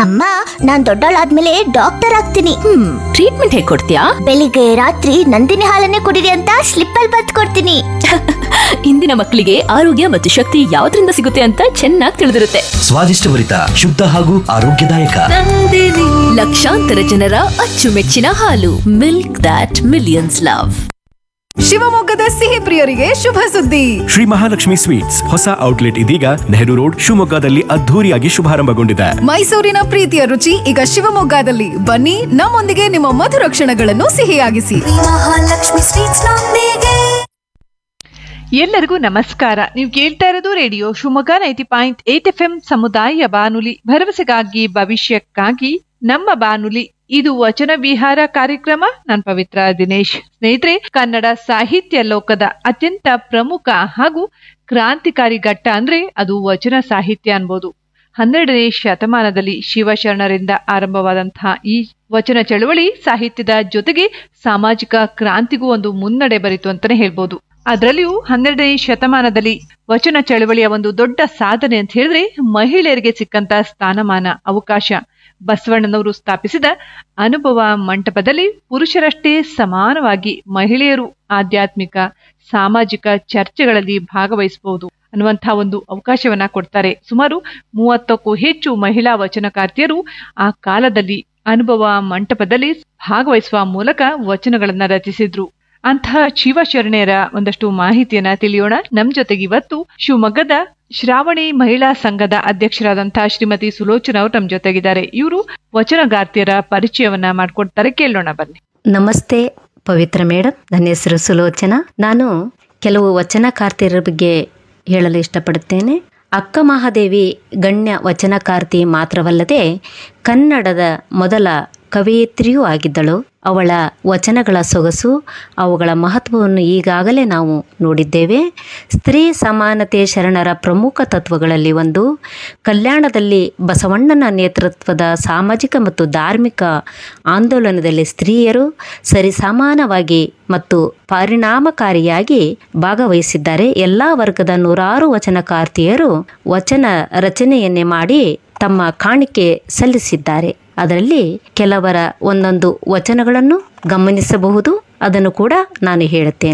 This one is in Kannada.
ಅಮ್ಮ ನಾನ್ ದೊಡ್ಡವಳಾದ್ಮೇಲೆ ಡಾಕ್ಟರ್ ಆಗ್ತೀನಿ ಹ್ಮ್ ಟ್ರೀಟ್ಮೆಂಟ್ ಹೇಗ್ ಕೊಡ್ತೀಯಾ ಬೆಳಿಗ್ಗೆ ರಾತ್ರಿ ನಂದಿನಿ ಹಾಲನ್ನೇ ಕುಡಿರಿ ಅಂತ ಸ್ಲಿಪ್ ಅಲ್ಲಿ ಬತ್ ಕೊಡ್ತೀನಿ ಇಂದಿನ ಮಕ್ಕಳಿಗೆ ಆರೋಗ್ಯ ಮತ್ತು ಶಕ್ತಿ ಯಾವ್ದ್ರಿಂದ ಸಿಗುತ್ತೆ ಅಂತ ಚೆನ್ನಾಗಿ ತಿಳಿದಿರುತ್ತೆ ಸ್ವಾದಿಷ್ಟಭರಿತ ಶುದ್ಧ ಹಾಗೂ ಆರೋಗ್ಯದಾಯಕ ಲಕ್ಷಾಂತರ ಜನರ ಅಚ್ಚುಮೆಚ್ಚಿನ ಹಾಲು ಮಿಲ್ಕ್ ದಾಟ್ ಮಿಲಿಯನ್ಸ್ ಲವ್ ಶಿವಮೊಗ್ಗದ ಸಿಹಿ ಪ್ರಿಯರಿಗೆ ಶುಭ ಸುದ್ದಿ ಶ್ರೀ ಮಹಾಲಕ್ಷ್ಮಿ ಸ್ವೀಟ್ಸ್ ಹೊಸ ಔಟ್ಲೆಟ್ ಇದೀಗ ನೆಹರು ರೋಡ್ ಶಿವಮೊಗ್ಗದಲ್ಲಿ ಅದ್ಧೂರಿಯಾಗಿ ಶುಭಾರಂಭಗೊಂಡಿದೆ ಮೈಸೂರಿನ ಪ್ರೀತಿಯ ರುಚಿ ಈಗ ಶಿವಮೊಗ್ಗದಲ್ಲಿ ಬನ್ನಿ ನಮ್ಮೊಂದಿಗೆ ನಿಮ್ಮ ಮಧುರ ಕ್ಷಣಗಳನ್ನು ಸಿಹಿಯಾಗಿಸಿ ಎಲ್ಲರಿಗೂ ನಮಸ್ಕಾರ ನೀವು ಕೇಳ್ತಾ ಇರೋದು radio Shivamogga ninety point eight F M ಸಮುದಾಯ ಬಾನುಲಿ ಭರವಸೆಗಾಗಿ ಭವಿಷ್ಯಕ್ಕಾಗಿ ನಮ್ಮ ಬಾನುಲಿ ಇದು ವಚನ ವಿಹಾರ ಕಾರ್ಯಕ್ರಮ ನಾನ್ ಪವಿತ್ರ ದಿನೇಶ್ ಸ್ನೇಹಿತರೆ ಕನ್ನಡ ಸಾಹಿತ್ಯ ಲೋಕದ ಅತ್ಯಂತ ಪ್ರಮುಖ ಹಾಗೂ ಕ್ರಾಂತಿಕಾರಿ ಘಟ್ಟ ಅಂದ್ರೆ ಅದು ವಚನ ಸಾಹಿತ್ಯ ಅನ್ಬೋದು ಹನ್ನೆರಡನೇ ಶತಮಾನದಲ್ಲಿ ಶಿವಶರಣರಿಂದ ಆರಂಭವಾದಂತಹ ಈ ವಚನ ಚಳವಳಿ ಸಾಹಿತ್ಯದ ಜೊತೆಗೆ ಸಾಮಾಜಿಕ ಕ್ರಾಂತಿಗೂ ಒಂದು ಮುನ್ನಡೆ ಬರಿತು ಅಂತಾನೆ ಹೇಳ್ಬೋದು ಅದರಲ್ಲಿಯೂ ಹನ್ನೆರಡನೇ ಶತಮಾನದಲ್ಲಿ ವಚನ ಚಳವಳಿಯ ಒಂದು ದೊಡ್ಡ ಸಾಧನೆ ಅಂತ ಹೇಳಿದ್ರೆ ಮಹಿಳೆಯರಿಗೆ ಸಿಕ್ಕಂತ ಸ್ಥಾನಮಾನ ಅವಕಾಶ ಬಸವಣ್ಣನವರು ಸ್ಥಾಪಿಸಿದ ಅನುಭವ ಮಂಟಪದಲ್ಲಿ ಪುರುಷರಷ್ಟೇ ಸಮಾನವಾಗಿ ಮಹಿಳೆಯರು ಆಧ್ಯಾತ್ಮಿಕ ಸಾಮಾಜಿಕ ಚರ್ಚೆಗಳಲ್ಲಿ ಭಾಗವಹಿಸಬಹುದು ಅನ್ನುವಂತಹ ಒಂದು ಅವಕಾಶವನ್ನ ಕೊಡ್ತಾರೆ ಸುಮಾರು ಮೂವತ್ತಕ್ಕೂ ಹೆಚ್ಚು ಮಹಿಳಾ ವಚನಕಾರ್ತಿಯರು ಆ ಕಾಲದಲ್ಲಿ ಅನುಭವ ಮಂಟಪದಲ್ಲಿ ಭಾಗವಹಿಸುವ ಮೂಲಕ ವಚನಗಳನ್ನ ರಚಿಸಿದ್ರು ಅಂತಹ ಶಿವಶರಣೆಯರ ಒಂದಷ್ಟು ಮಾಹಿತಿಯನ್ನ ತಿಳಿಯೋಣ ನಮ್ ಜೊತೆಗೆ ಇವತ್ತು ಶಿವಮೊಗ್ಗದ ಶ್ರಾವಣಿ ಮಹಿಳಾ ಸಂಘದ ಅಧ್ಯಕ್ಷರಾದಂತಹ ಶ್ರೀಮತಿ ಸುಲೋಚನಾ ಅವರು ನಮ್ ಜೊತೆಗಿದ್ದಾರೆ ಇವರು ವಚನಗಾರ್ತಿಯರ ಪರಿಚಯವನ್ನ ಮಾಡ್ಕೊಡ್ತಾರೆ ಕೇಳೋಣ ಬನ್ನಿ ನಮಸ್ತೆ ಪವಿತ್ರ ಮೇಡಮ್ ನನ್ನ ಹೆಸರು ಸುಲೋಚನಾ ನಾನು ಕೆಲವು ವಚನಕಾರ್ತಿಯರ ಬಗ್ಗೆ ಹೇಳಲು ಇಷ್ಟಪಡುತ್ತೇನೆ ಅಕ್ಕ ಮಹಾದೇವಿ ಗಣ್ಯ ವಚನಕಾರ್ತಿ ಮಾತ್ರವಲ್ಲದೆ ಕನ್ನಡದ ಮೊದಲ ಕವಯಿತ್ರಿಯೂ ಆಗಿದ್ದಳು ಅವಳ ವಚನಗಳ ಸೊಗಸು ಅವುಗಳ ಮಹತ್ವವನ್ನು ಈಗಾಗಲೇ ನಾವು ನೋಡಿದ್ದೇವೆ ಸ್ತ್ರೀ ಸಮಾನತೆ ಶರಣರ ಪ್ರಮುಖ ತತ್ವಗಳಲ್ಲಿ ಒಂದು ಕಲ್ಯಾಣದಲ್ಲಿ ಬಸವಣ್ಣನ ನೇತೃತ್ವದ ಸಾಮಾಜಿಕ ಮತ್ತು ಧಾರ್ಮಿಕ ಆಂದೋಲನದಲ್ಲಿ ಸ್ತ್ರೀಯರು ಸರಿಸಮಾನವಾಗಿ ಮತ್ತು ಪರಿಣಾಮಕಾರಿಯಾಗಿ ಭಾಗವಹಿಸಿದ್ದಾರೆ ಎಲ್ಲ ವರ್ಗದ ನೂರಾರು ವಚನಕಾರ್ತಿಯರು ವಚನ ರಚನೆಯನ್ನೇ ಮಾಡಿ ತಮ್ಮ ಕಾಣಿಕೆ ಸಲ್ಲಿಸಿದ್ದಾರೆ ಅದರಲ್ಲಿ ಕೆಲವರ ಒಂದೊಂದು ವಚನಗಳನ್ನು ಗಮನಿಸಬಹುದು ಅದನ್ನು ಕೂಡ ನಾನು ಹೇಳುತ್ತೇನೆ